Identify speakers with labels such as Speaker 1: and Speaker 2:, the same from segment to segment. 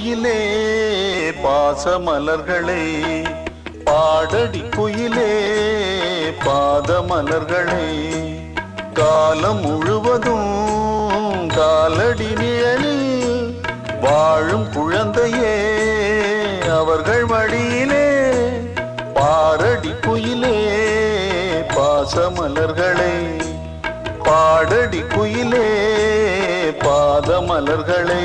Speaker 1: குயிலே பாசமலர்களை பாடடி குயிலே பாதமலர்களை காலம் முழுவதும் காலடி நிழலில் வாழும் குழந்தையே அவர்கள் மடியிலே பாரடி குயிலே பாசமலர்களை பாடடி குயிலே பாதமலர்களை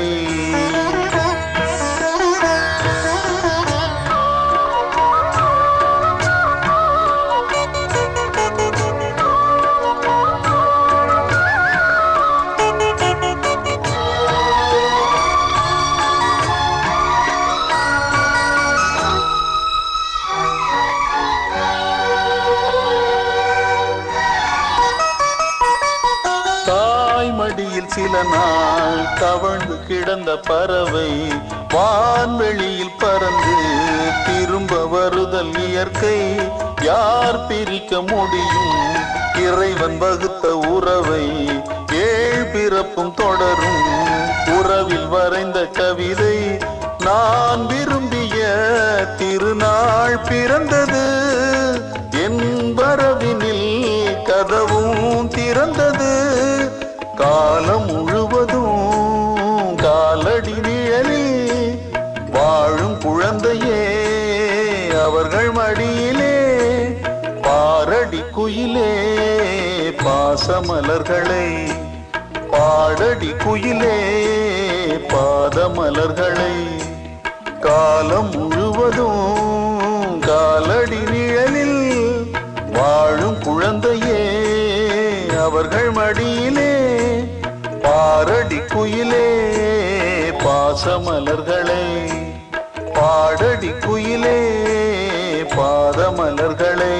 Speaker 1: தாய்மடியில் சில நாள் தவழ்ந்து கிடந்த பறவை வான்வெளியில் பறந்து திரும்ப வருதல் இயற்கை யார் பிரிக்க முடியும் இறைவன் வகுத்த உறவை ஏழ் பிறப்பும் தொடரும் உறவில் வரைந்த கவிதை நான் விரும்பிய திருநாள் பிறந்தது என் வரவினில் கதவும் திறந்தது காலம் முழுவதும் காலடி நிழலில் வாழும் குழந்தையே அவர்கள் மடியிலே பாரடி குயிலே பாசமலர்களை பாடடி குயிலே பாதமலர்களை காலம் முழுவதும் காலடி நிழலில் வாழும் குழந்தையே அவர்கள் மடியிலே பாரடி குயிலே பாசமலர்களை பாடடி குயிலே பாதமலர்களை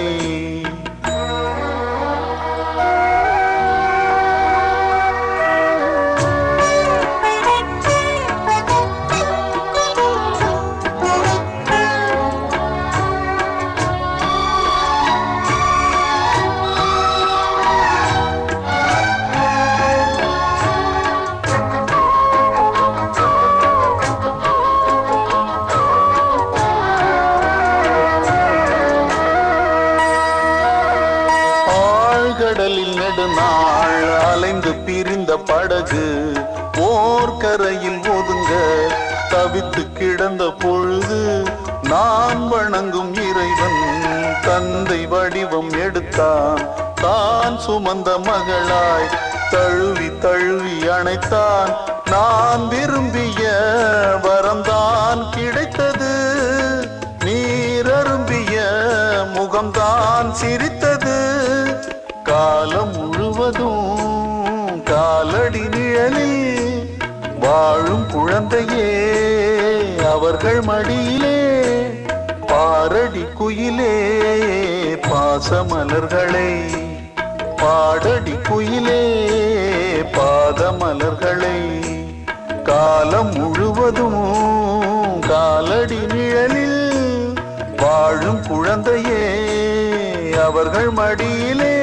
Speaker 1: ஆழ்கடலில் நெடுநாள் அலைந்து பிரிந்த படகு போர்க்கரையில் ஒதுங்க தவித்து கிடந்த பொழுது நான் வணங்கும் இறைவன் தந்தை வடிவம் எடுத்தான் தான் சுமந்த மகளாய் தழுவி தழுவி அணைத்தான் நான் விரும்பிய வரம்தான் கிடைத்தது நீரரும்பிய முகம்தான் சிரித்தது காலம் முழுவதும் காலடி நிழலில் வாழும் குழந்தையே அவர்கள் மடியிலே பாரடி குயிலே பாசமலர்களை பாடடி குயிலே பாதமலர்களை காலம் முழுவதும் காலடி நிழலில் வாழும் குழந்தையே அவர்கள் மடியிலே